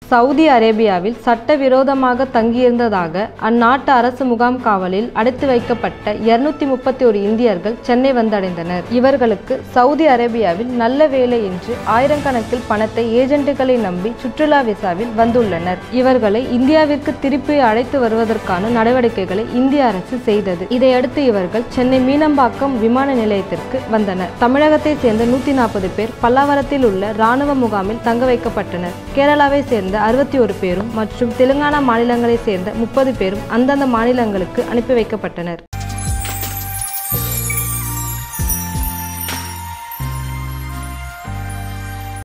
Saudi அரேபியாவில் சட்டவிரோதமாக தங்கியிருந்ததாக அந்நாட்டு அரசு முகாம் காவலில் அடைத்து வைக்கப்பட்ட இருநூத்தி முப்பத்தி ஒரு இந்தியர்கள் சென்னை வந்தடைந்தனர் இவர்களுக்கு சவுதி அரேபியாவில் நல்ல வேலை என்று ஆயிரக்கணக்கில் பணத்தை ஏஜென்ட்டுகளை நம்பி சுற்றுலா விசாவில் வந்துள்ளனர் இவர்களை இந்தியாவிற்கு திருப்பி அழைத்து வருவதற்கான நடவடிக்கைகளை இந்திய அரசு செய்தது இதையடுத்து இவர்கள் சென்னை மீனம்பாக்கம் விமான நிலையத்திற்கு வந்தனர் தமிழகத்தைச் சேர்ந்த நூத்தி நாற்பது பேர் பல்லாவரத்தில் உள்ள ராணுவ முகாமில் தங்க வைக்கப்பட்டனர் கேரளாவை சேர்ந்த அறுபத்தி ஒரு பேரும் மற்றும் தெலுங்கானா மாநிலங்களைச் சேர்ந்த முப்பது பேரும் அந்தந்த மாநிலங்களுக்கு அனுப்பி வைக்கப்பட்டனர்